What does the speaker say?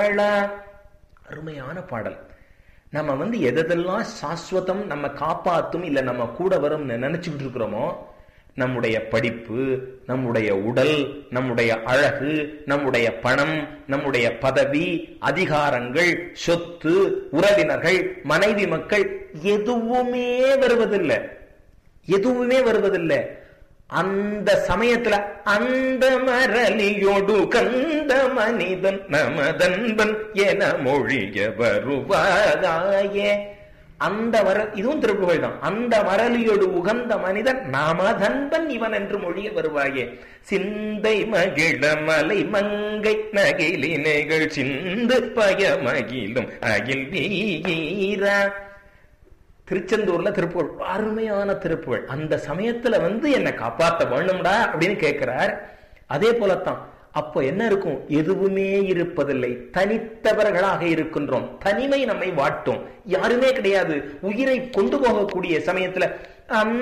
வாழா அருமையான பாடல் நம்ம வந்து எதெல்லாம் சாஸ்வதம் நம்ம காப்பாத்தும் இல்ல நம்ம கூட வரும் நினைச்சுக்கிட்டு இருக்கிறோமோ நம்முடைய படிப்பு நம்முடைய உடல் நம்முடைய அழகு நம்முடைய பணம் நம்முடைய பதவி அதிகாரங்கள் சொத்து உறவினர்கள் மனைவி மக்கள் எதுவுமே வருவதில்லை எதுவுமே வருவதில்லை அந்த சமயத்துல அந்த மரலியோடு கந்த மனிதன் நமதன்பன் என மொழிய வருவாயே அந்த மர இதுவும் திருப்புகழ் தான் அந்த மரலியோடு உகந்த மனிதன் நமதன்பன் இவன் என்று மொழிய வருவாயே சிந்தை மகிழ மலை மங்கை நகிலினைகள் சிந்து பயமகிலும் அகில் வீரா திருச்செந்தூர்ல திருப்புகழ் அருமையான திருப்புகழ் அந்த சமயத்துல வந்து என்னை காப்பாத்த வேணும்டா அப்படின்னு கேட்கிறார் அதே போலத்தான் அப்போ என்ன இருக்கும் எதுவுமே இருப்பதில்லை தனித்தவர்களாக இருக்கின்றோம் தனிமை நம்மை வாட்டும் யாருமே கிடையாது உயிரை கொண்டு போகக்கூடிய சமயத்துல